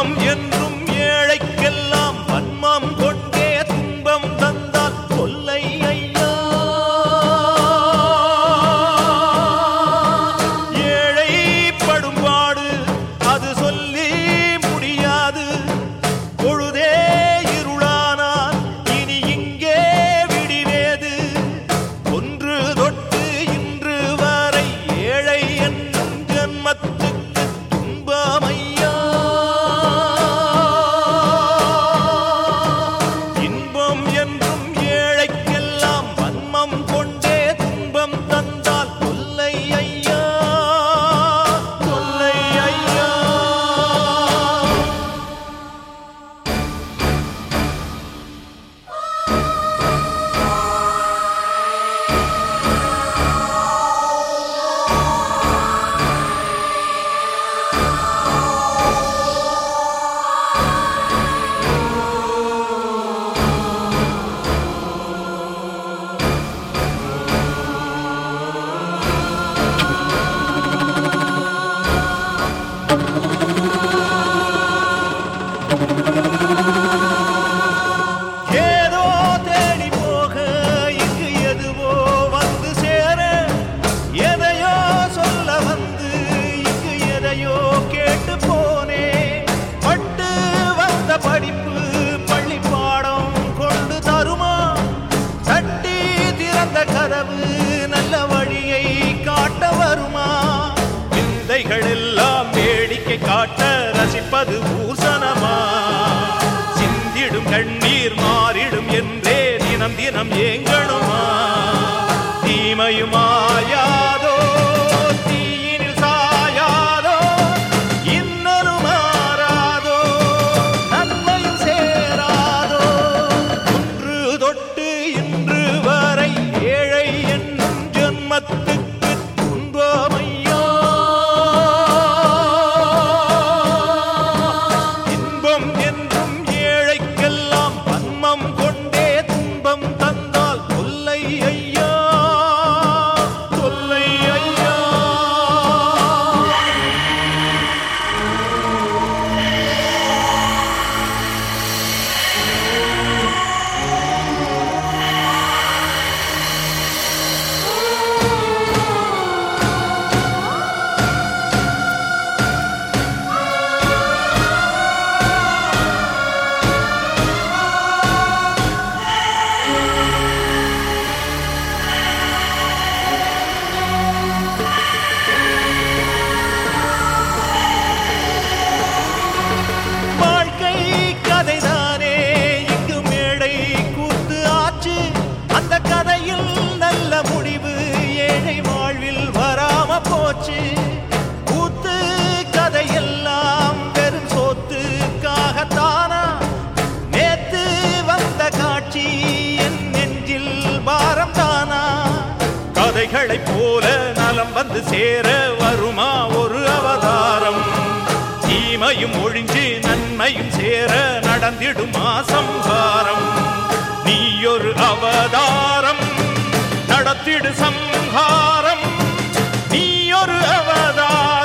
இன்பம் என்றும் ஏழைக்கெல்லாம் வன்மம் கொண்டே துன்பம் தந்தால் கொல்லை ஐயா ஏழை படும்பாடு அது சொல்லி முடியாது பொழுதே இருளானால் இனி இங்கே விடிவேது ஒன்று தொட்டு இன்று வரை ஏழை என்னும் ஜன்மத்துக்கு துன்பமையா இன்பம் என்றும் ஏழைக்கெல்லாம் வன்மம் கொண்டே துன்பம் தந்தால் கொல்லை ஐயா கொல்லை ஐயா ஏதோ தேடி போக இங்கு எதுவோ வந்து சேர எதையோ சொல்ல வந்து இங்கு எதையோ கேட்டு போனே பட்டு வந்த படிப்பு பள்ளி பாடம் கொண்டு தருமா தட்டி திறந்த கதவு நல்ல வழியை காட்ட வருமா விந்தைகள் எல்லாம் வேடிக்கை காட்ட ரசிப்பது பூசணமா சிந்திடும் கண்ணீர் மாறிடும் என்றே தினம் தினம் ஏங்கணுமா தீமையுமாயாதோ தீயினில் சாயாதோ இன்னொரு மாறாதோ நன்மையும் சேராதோ ஒன்று தொட்டு இன்று வரை ஏழை என்னும் ஜன்மத்துக்கு துன்பமையா இன்பம் என்றும் ஏழைக்கெல்லாம் வன்மம் கொண்டே துன்பம் தந்தால் கொல்லை ஐயா கொல்லை ஐயா வாழ்க்கை கதைதானே இங்கு மேடை கூத்து ஆச்சு அந்த கதையில் நல்ல முடிவு ஏழை வாழ்வில் வராம போச்சு கூத்து கதையெல்லாம் வெறும் சோத்துக்காகத்தானா நேத்து வந்த காட்சி என் நெஞ்சில் பாரம் தானா கதைகளைப் போல நலம் வந்து சேர வருமா ஒரு அவதாரம் தீமையும் ஒழிஞ்சு நன்மையும் சேர நடந்திடும் சம்ஹாரம் நீயொரு அவதாரம் நடத்திடு சம்ஹாரம் நீயொரு அவதாரம்